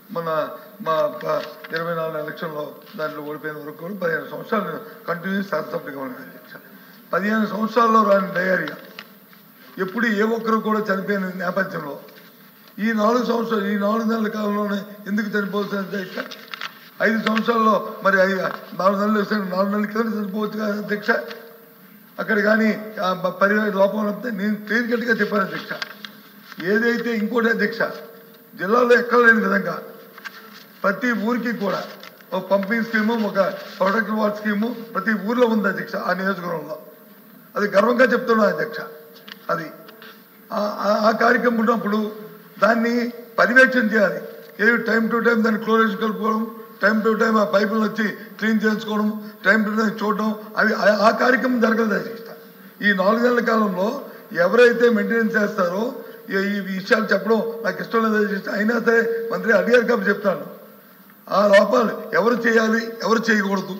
మన మా ప- ఇరవై నాలుగు ఎలక్షన్లో దాంట్లో ఓడిపోయిన వరకు కూడా పదిహేను సంవత్సరాలు నేను కంటిన్యూస్ శాసనసభ్యుడిగా ఉన్నాను అధ్యక్ష పదిహేను సంవత్సరాల్లో రాని డయేరియా ఎప్పుడు ఏ ఒక్కరు కూడా చనిపోయిన నేపథ్యంలో ఈ నాలుగు సంవత్సరాలు ఈ నాలుగు నెలల కాలంలోనే ఎందుకు చనిపోవచ్చు అధ్యక్ష ఐదు సంవత్సరాల్లో మరి ఐదు నాలుగు నెలలు వేసాను నాలుగు నెలల కింద చనిపోవచ్చు కదా అధ్యక్ష అక్కడ కానీ ఆ ప- పరివేష లోపం వస్తే నేను క్లియర్ కట్గా చెప్పాను అధ్యక్ష ఏదైతే ఇంకోటి అధ్యక్ష జిల్లాలో ఎక్కడ లేని విధంగా ప్రతి ఊరికి కూడా ఒక పంపింగ్ స్కీము ఒక ప్రొడక్ట్ వాట్ స్కీము ప్రతి ఊర్లో ఉంది అధ్యక్ష ఆ నియోజకవర్గంలో అది గర్వంగా చెప్తున్నా అధ్యక్ష అది ఆ- ఆ- ఆ కార్యక్రమం ఉన్నప్పుడు దాన్ని పర్యవేక్షణ చేయాలి ఏ టైం టు టైం దాన్ని క్లోరేజ్ కలుపుకోవడం టైం టు టైం ఆ పైపులు వచ్చి క్లీన్ చేసుకోవడం టైం టు టైం చూడడం అవి ఆ- ఆ కార్యక్రమం జరగలేదు అధ్యక్ష ఈ నాలుగేళ్ల కాలంలో ఎవరైతే మెయింటెనెన్స్ చేస్తారో ఈ ఈ విషయాలు చెప్పడం నాకు ఇష్టం లేదు అధ్యక్ష అయినా సరే మంత్రి అడిగారు కాబట్టి చెప్తాను ఆ లోపాలు ఎవరు చేయాలి ఎవరు చేయకూడదు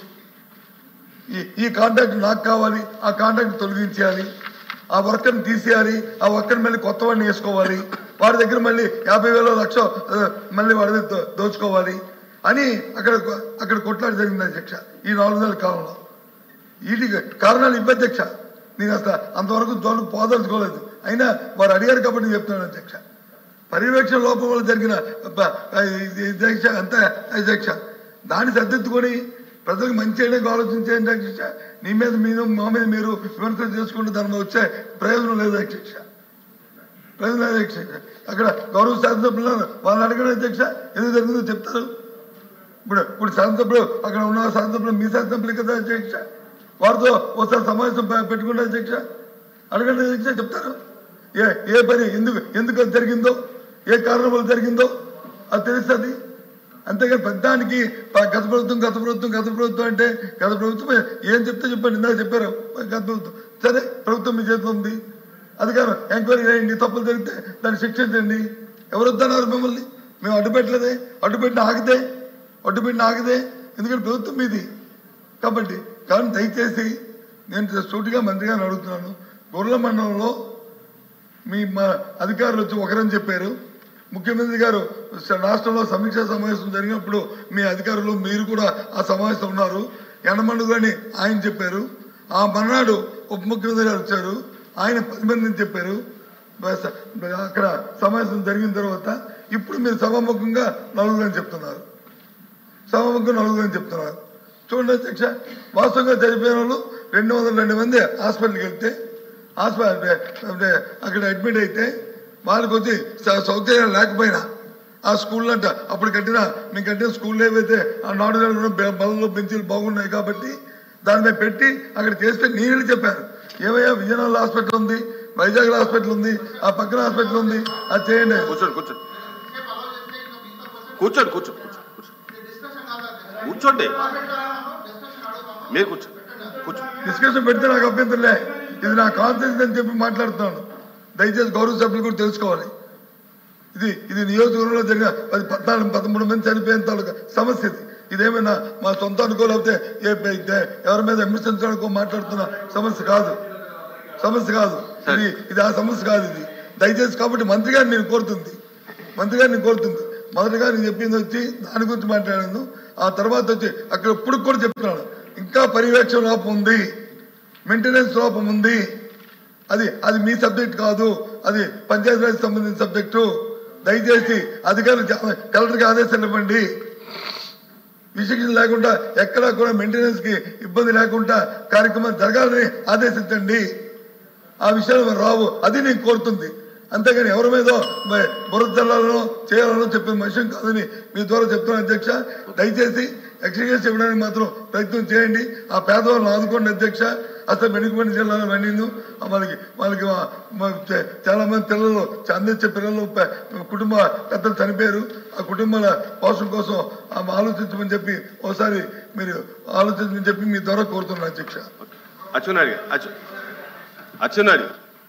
ఈ ఈ కాంట్రాక్ట్ నాకు కావాలి ఆ కాంట్రాక్ట్ తొలగించేయాలి ఆ వర్కర్ని తీసేయాలి ఆ వర్కర్ని మళ్ళీ కొత్త వాడిని వేసుకోవాలి వాడి దగ్గర మళ్ళీ యాభై వేల లక్ష ఆ, మళ్ళీ వాడి దగ్గర దో- దోచుకోవాలి అని అక్కడ అక్కడ కొట్లాడి జరిగింది అధ్యక్ష ఈ నాలుగు నెలల కాలంలో వీటికి కారణాలు ఇవ్వ అధ్యక్ష నేను అసలు అంతవరకు జోలు పోదలుచుకోలేదు అయినా వారు అడిగారు కాబట్టి నేను చెప్తున్నాను అధ్యక్ష పర్యవేక్షణ లోపం వల్ల జరిగిన ప- ఇది అధ్యక్ష అంత అధ్యక్ష దాన్ని సర్దిద్దుకొని ప్రజలకు మంచి చేయడానికి ఆలోచించేయండి అధ్యక్ష నీ మీద మీరు మా మీద మీరు విమర్శలు చేసుకుంటే దాని మీద వచ్చే ప్రయోజనం లేదు అధ్యక్ష ప్రయోజనం లేదు అధ్యక్ష అక్కడ గౌరవ శాసనసభ్యులు వాళ్ళని అడగడం అధ్యక్ష ఎందుకు జరిగిందో చెప్తారు ఇప్పుడు ఇప్పుడు శాసనసభ్యులు అక్కడ ఉన్న శాసనసభ్యులు మీ శాసనసభ్యులు కదా అధ్యక్ష వారితో ఒకసారి సమావేశం పె- పెట్టుకుంటే అధ్యక్ష అడగండి అధ్యక్ష చెప్తారు ఏ ఏ పని ఎందుకు ఎందుకు అది జరిగిందో ఏ కారణం వల్ల జరిగిందో అది తెలుస్తుంది అంతేగాని పెద్దానికి ప- గత ప్రభుత్వం గత ప్రభుత్వం గత ప్రభుత్వం అంటే గత ప్రభుత్వం ఏం చెప్తే చెప్పండి ఇందాక చెప్పారు గత ప్రభుత్వం సరే ప్రభుత్వం మీ చేతిలో ఉంది అధికారం ఎంక్వైరీ చేయండి తప్పులు జరిగితే దాన్ని శిక్షించండి ఎవరు వద్దన్నారు మిమ్మల్ని మేము అడ్డుపెట్టలేదే అడ్డుపెట్టిన ఆగితే అడ్డుపెట్టిన ఆగితే ఎందుకంటే ప్రభుత్వం మీది కాబట్టి కానీ దయచేసి నేను సూటిగా మంత్రిగా అడుగుతున్నాను గొర్రెల మండలంలో మీ మా అధికారులు వచ్చి ఒకరని చెప్పారు ముఖ్యమంత్రి గారు స- రాష్ట్రంలో సమీక్షా సమావేశం జరిగినప్పుడు మీ అధికారులు మీరు కూడా ఆ సమావేశం ఉన్నారు ఎండమండుగు అని ఆయన చెప్పారు ఆ మర్నాడు ఉప ముఖ్యమంత్రి గారు వచ్చారు ఆయన పది మందిని చెప్పారు బస్ అక్కడ సమావేశం జరిగిన తర్వాత ఇప్పుడు మీరు సభాముఖంగా నలుగురు అని చెప్తున్నారు సభాముఖం నలుగురు అని చెప్తున్నారు చూడండి అధ్యక్ష వాస్తవంగా చనిపోయిన వాళ్ళు రెండు వందల రెండు మంది హాస్పిటల్కి వెళ్తే హాస్పిటల్ అంటే అంటే అక్కడ అడ్మిట్ అయితే వాళ్ళకి వచ్చి స- సౌకర్యం లేకపోయినా ఆ స్కూల్లో అంట అప్పుడు కట్టిన మేము కట్టిన స్కూల్లో ఏవైతే ఆ నాడు నెలలు బలలో బెంచీలు బాగున్నాయి కాబట్టి దాని మీద పెట్టి అక్కడ చేస్తే నీళ్ళు చెప్పారు ఏమయ్యా విజయనగరం హాస్పిటల్ ఉంది వైజాగ్ హాస్పిటల్ ఉంది ఆ పక్కన హాస్పిటల్ ఉంది అది చేయండి కూర్చోండి కూర్చోండి కూర్చోండి కూర్చో కూర్చో కూర్చో కూర్చోండి మీరు కూర్చో కూర్చో డిస్కషన్ పెడితే నాకు అభ్యంతరలే ఇది నా కాన్ఫిడెన్స్ అని చెప్పి మాట్లాడుతున్నాను దయచేసి గౌరవ సభ్యులు కూడా తెలుసుకోవాలి ఇది ఇది నియోజకవర్గంలో జరిగిన పది పద్నాలుగు పదమూడు మంది చనిపోయిన తాలూకా సమస్య ఇది ఇదేమైనా మా సొంత అనుకో లేకపోతే ఏ ఏ- ఎవరి మీద విమర్శించడానికో మాట్లాడుతున్న సమస్య కాదు సమస్య కాదు ఇది ఇది ఆ సమస్య కాదు ఇది దయచేసి కాబట్టి మంత్రి గారిని నేను కోరుతుంది మంత్రి గారిని నేను కోరుతుంది మొదటిగా నేను చెప్పింది వచ్చి దాని గురించి మాట్లాడాను ఆ తర్వాత వచ్చి అక్కడ ఇప్పుడు కూడా చెప్తున్నాను ఇంకా పర్యవేక్షణ లోపం ఉంది మెయింటెనెన్స్ లోపం ఉంది అది అది మీ సబ్జెక్ట్ కాదు అది పంచాయతీరాజ్ సంబంధించిన సబ్జెక్టు దయచేసి అధికారులు జా- కలెక్టర్కి ఆదేశాలు ఇవ్వండి విశిక్షణ లేకుండా ఎక్కడా కూడా మెయింటెనెన్స్ కి ఇబ్బంది లేకుండా కార్యక్రమం జరగాలని ఆదేశించండి ఆ విషయాలు మరి రావు అది నేను కోరుతుంది అంతేగాని ఎవరి మీద బురద చల్లాలనో చేయాలనో చెప్పిన విషయం కాదని మీ ద్వారా చెప్తున్నాను అధ్యక్ష దయచేసి ఎక్స్గ్రేస్ ఇవ్వడానికి మాత్రం ప్రయత్నం చేయండి ఆ పేదవాళ్ళని ఆదుకోండి అధ్యక్ష అసలు వెనుకబడిన జిల్లాలో వెళ్ళింది మనకి వాళ్ళకి మా- మా చ- చాలా మంది పిల్లలు అందించే పిల్లలు ప- కుటుంబ పెద్దలు చనిపోయారు ఆ కుటుంబాల పోషణ కోసం ఆమె ఆలోచించమని చెప్పి ఒకసారి మీరు ఆలోచించమని చెప్పి మీ ద్వారా కోరుతున్నాను అధ్యక్ష అచ్చునారి అచ్చు అచ్చునారి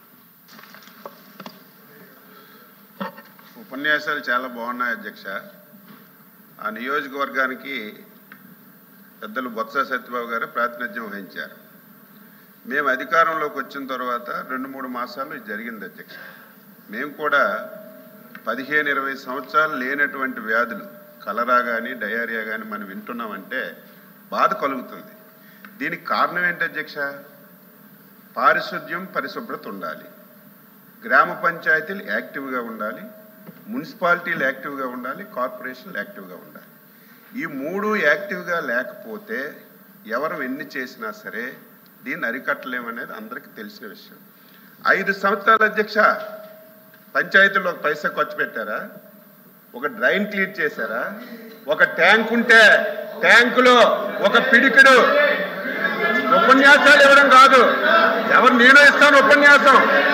ఉపన్యాసాలు చాలా బాగున్నాయి అధ్యక్ష ఆ నియోజకవర్గానికి పెద్దలు బొత్స సత్యబాబు గారు ప్రాతినిధ్యం వహించారు మేము అధికారంలోకి వచ్చిన తర్వాత రెండు మూడు మాసాలు ఇది జరిగింది అధ్యక్ష మేము కూడా పదిహేను ఇరవై సంవత్సరాలు లేనటువంటి వ్యాధులు కలరా కానీ డయేరియా కానీ మనం వింటున్నామంటే బాధ కలుగుతుంది దీనికి కారణం ఏంటి అధ్యక్ష పారిశుద్ధ్యం పరిశుభ్రత ఉండాలి గ్రామ పంచాయతీలు యాక్టివ్గా ఉండాలి మున్సిపాలిటీలు యాక్టివ్గా ఉండాలి కార్పొరేషన్లు యాక్టివ్గా ఉండాలి ఈ మూడు యాక్టివ్గా లేకపోతే ఎవరు ఎన్ని చేసినా సరే దీన్ని అరికట్టలేమనేది అందరికీ తెలిసిన విషయం ఐదు సంవత్సరాల అధ్యక్ష పంచాయతీలో ఒక పైసా ఖర్చు పెట్టారా ఒక డ్రైన్ క్లీన్ చేశారా ఒక ట్యాంక్ ఉంటే ట్యాంకులో ఒక పిడికిడు ఉపన్యాసాలు ఇవ్వడం కాదు ఎవరు నేనే ఇస్తాను ఉపన్యాసం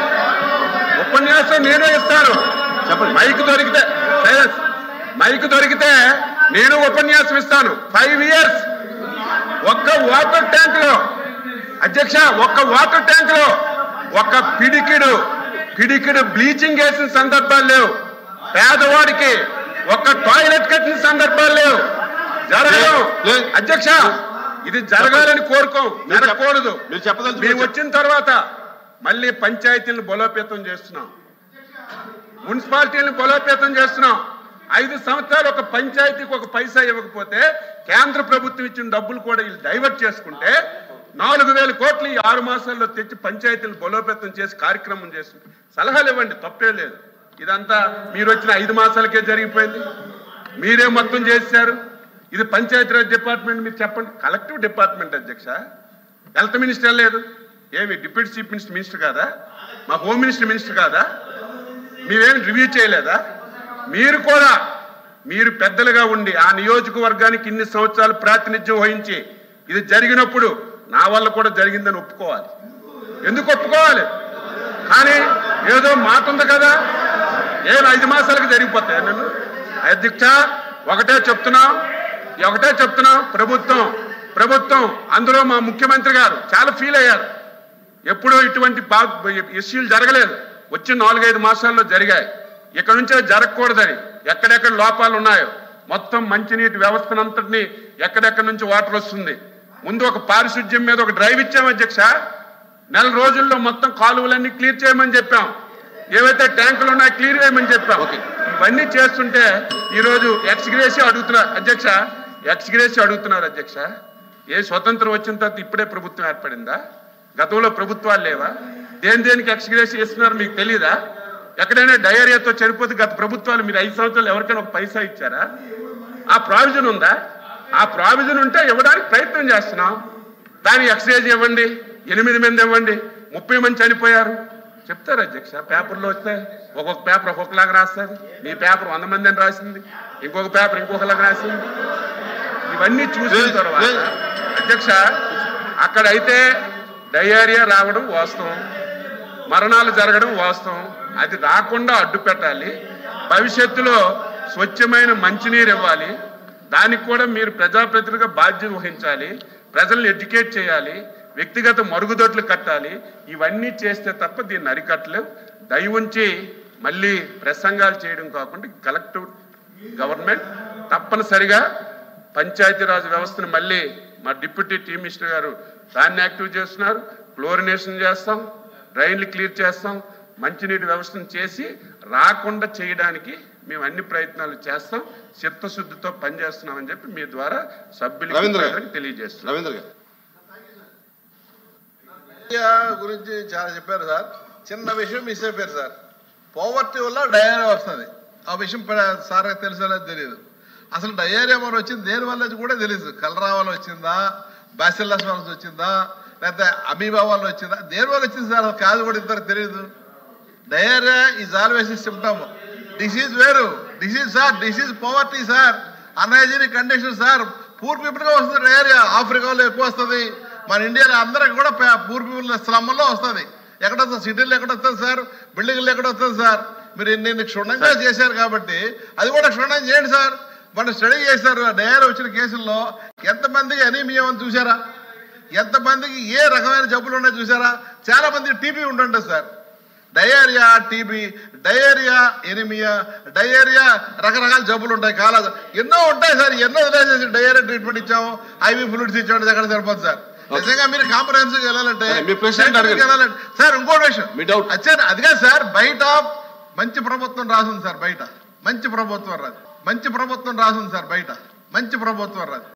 ఉపన్యాసం నేనే ఇస్తాను చెప్పండి. మైక్ దొరికితే సైలెన్స్. మైక్ దొరికితే నేను ఉపన్యాసం ఇస్తాను ఫైవ్ ఇయర్స్ ఒక్క వాటర్ ట్యాంక్ లో అధ్యక్ష ఒక్క వాటర్ ట్యాంక్ లో ఒక పిడికిడు పిడికిడు బ్లీచింగ్ వేసిన సందర్భాలు లేవు పేదవాడికి ఒక్క టాయిలెట్ కట్టిన సందర్భాలు లేవు జరగదు లే- అధ్యక్ష ఇది జరగాలని కోరుకోం మీరు చెప్ప- జరగకూడదు మీరు చెప్పదలుచుకున్న మేము వచ్చిన తర్వాత మళ్ళీ పంచాయతీలను బలోపేతం చేస్తున్నాం మున్సిపాలిటీలను బలోపేతం చేస్తున్నాం ఐదు సంవత్సరాలు ఒక పంచాయతీకి ఒక పైసా ఇవ్వకపోతే కేంద్ర ప్రభుత్వం ఇచ్చిన డబ్బులు కూడా వీళ్ళు డైవర్ట్ చేసుకుంటే నాలుగు వేల కోట్లు ఈ ఆరు మాసాల్లో తెచ్చి పంచాయతీలను బలోపేతం చేసి కార్యక్రమం చేస్తుంది సలహాలు ఇవ్వండి తప్పే లేదు ఇదంతా మీరు వచ్చిన ఐదు మాసాలకే జరిగిపోయింది మీరే మొత్తం చేశారు ఇది పంచాయతీరాజ్ డిపార్ట్మెంట్ మీరు చెప్పండి కలెక్టివ్ డిపార్ట్మెంట్ అధ్యక్ష హెల్త్ మినిస్టర్ లేదు ఏమి డిప్యూటీ చీఫ్ మినిస్టర్ మినిస్టర్ కాదా మా హోమ్ మినిస్టర్ మినిస్టర్ కాదా మీరేం రివ్యూ చేయలేదా మీరు కూడా మీరు పెద్దలుగా ఉండి ఆ నియోజకవర్గానికి ఇన్ని సంవత్సరాలు ప్రాతినిధ్యం వహించి ఇది జరిగినప్పుడు నా వల్ల కూడా జరిగిందని ఒప్పుకోవాలి ఎందుకు ఒప్పుకోవాలి కానీ ఏదో మాట ఉంది కదా ఏం ఐదు మాసాలకు జరిగిపోతాయి నన్ను అధ్యక్ష ఒకటే చెప్తున్నాం ఒకటే చెప్తున్నాం ప్రభుత్వం ప్రభుత్వం అందులో మా ముఖ్యమంత్రి గారు చాలా ఫీల్ అయ్యారు ఎప్పుడూ ఇటువంటి ఇష్యూలు జరగలేదు వచ్చి నాలుగైదు మాసాల్లో జరిగాయి ఇక్కడ నుంచే జరగకూడదని ఎక్కడెక్కడ లోపాలు ఉన్నాయో మొత్తం మంచినీటి వ్యవస్థనంతటిని ఎక్కడెక్కడి నుంచి వాటర్ వస్తుంది ముందు ఒక పారిశుద్ధ్యం మీద ఒక డ్రైవ్ ఇచ్చాం అధ్యక్ష నెల రోజుల్లో మొత్తం కాలువలన్నీ క్లియర్ చేయమని చెప్పాం ఏవైతే ట్యాంకులు ఉన్నాయో క్లియర్ చేయమని చెప్పాం ఇవన్నీ చేస్తుంటే ఈరోజు ఎక్స్గ్రేసి అడుగుతున్నారు అధ్యక్ష ఎక్స్గ్రేసి అడుగుతున్నారు అధ్యక్ష ఏ స్వతంత్రం వచ్చిన తర్వాత ఇప్పుడే ప్రభుత్వం ఏర్పడిందా గతంలో ప్రభుత్వాలు లేవా దేని దేనికి ఎక్స్గ్రేసి ఇస్తున్నారు మీకు తెలియదా ఎక్కడైనా డయేరియాతో చనిపోతే గత ప్రభుత్వాలు మీరు ఐదు సంవత్సరాలు ఎవరికైనా ఒక పైసా ఇచ్చారా ఆ ప్రావిజన్ ఉందా ఆ ప్రావిజన్ ఉంటే ఇవ్వడానికి ప్రయత్నం చేస్తున్నాం దానికి ఎక్స్రేజ్ ఇవ్వండి ఎనిమిది మంది ఇవ్వండి ముప్పై మంది చనిపోయారు చెప్తారు అధ్యక్ష పేపర్లో వస్తే ఒక్కొక్క పేపర్ ఒక్కొక్కలాగా రాస్తారు మీ పేపర్ వంద మంది అని రాసింది ఇంకొక పేపర్ ఇంకొకలాగా రాసింది ఇవన్నీ చూసిన లే- తర్వాత లే- అధ్యక్ష అక్కడైతే డయేరియా రావడం వాస్తవం మరణాలు జరగడం వాస్తవం అది రాకుండా అడ్డు పెట్టాలి భవిష్యత్తులో స్వచ్ఛమైన మంచినీరు ఇవ్వాలి దానికి కూడా మీరు ప్రజాప్రతినిధిగా బాధ్యత వహించాలి ప్రజల్ని ఎడ్యుకేట్ చేయాలి వ్యక్తిగత మరుగుదొడ్లు కట్టాలి ఇవన్నీ చేస్తే తప్ప దీన్ని అరికట్టలేవు దయ ఉంచి మళ్ళీ ప్రసంగాలు చేయడం కాకుండా కలెక్టివ్ గవర్నమెంట్ తప్పనిసరిగా పంచాయతీరాజ్ వ్యవస్థను మళ్ళీ మా డిప్యూటీ టీమ్ మినిస్టర్ గారు దాన్ని యాక్టివ్ చేస్తున్నారు క్లోరినేషన్ చేస్తాం డ్రైన్లు క్లియర్ చేస్తాం మంచినీటి వ్యవస్థను చేసి రాకుండా చేయడానికి మేము అన్ని ప్రయత్నాలు చేస్తాం చిత్తశుద్ధితో పనిచేస్తున్నామని చెప్పి మీ ద్వారా సభ్యులకి రవీంద్ర గారు. ప్రజలకు తెలియజేస్తున్నాం రవీంద్ర గారు డయేరియా గురించి చాలా చెప్పారు సార్ చిన్న విషయం మిస్ అయిపోయారు సార్ పోవర్టీ వల్ల డయేరియా వస్తుంది ఆ విషయం ప- సార్ తెలుసో లేదో తెలియదు అసలు డయేరియా మన వచ్చింది దేని వల్ల కూడా తెలియదు కలరా వల్ల వచ్చిందా బ్యాసిల్లస్ వల్ల వచ్చిందా లేకపోతే అమీబా వల్ల వచ్చిందా దేని వల్ల వచ్చింది సార్ అది కాదు కూడా ఇద్దరు తెలియదు diarrhoea is always symptom disease వేరు disease sir disease poverty sir unhygienic condition sir poor పీపుల్గా వస్తుంది డయేరియా ఆఫ్రికాలో ఎక్కువ వస్తుంది మన ఇండియాలో అందరికి కూడా పూర్ పీపుల్ స్లమ్లో వస్తుంది ఎక్కడ వస్తుంది సిటీలో ఎక్కడ వస్తుంది సార్ బిల్డింగ్లో ఎక్కడ వస్తుంది సార్ మీరు ఇన్ని ఇన్ని క్షుణ్ణంగా చేశారు కాబట్టి అది కూడా క్షుణ్ణం చేయండి సార్ మనం స్టడీ చేశారు డయేరియా వచ్చిన కేసుల్లో ఎంతమందికి అనీమియా అని చూసారా ఎంతమందికి ఏ రకమైన జబ్బులు ఉన్నాయో చూసారా చాలా మంది టీబీ ఉంటుంటుంది sir diarrhoea TB diarrhoea anaemia diarrhoea రకరకాల జబ్బులు ఉంటాయి కాలా ఎన్నో ఉంటాయి సార్ ఎన్నో వదిలేసేసి డయేరియా ట్రీట్మెంట్ ఇచ్చాము ఐవి ఫ్లూయిడ్స్ ఇచ్చాము ఎక్కడ సరిపోదు సార్ నిజంగా మీరు కాంప్రహెన్సివ్ వెళ్ళాలంటే మీ ప్రెసిడెంట్ అడగండి. వెళ్ళాలంటే సార్ ఇంకోటి విషయం మీ డౌట్. అచ్చా అదిగా సార్ బయట మంచి ప్రభుత్వం రాసింది సార్ బయట మంచి ప్రభుత్వం రాదు మంచి ప్రభుత్వం రాసింది సార్ బయట మంచి ప్రభుత్వం రాదు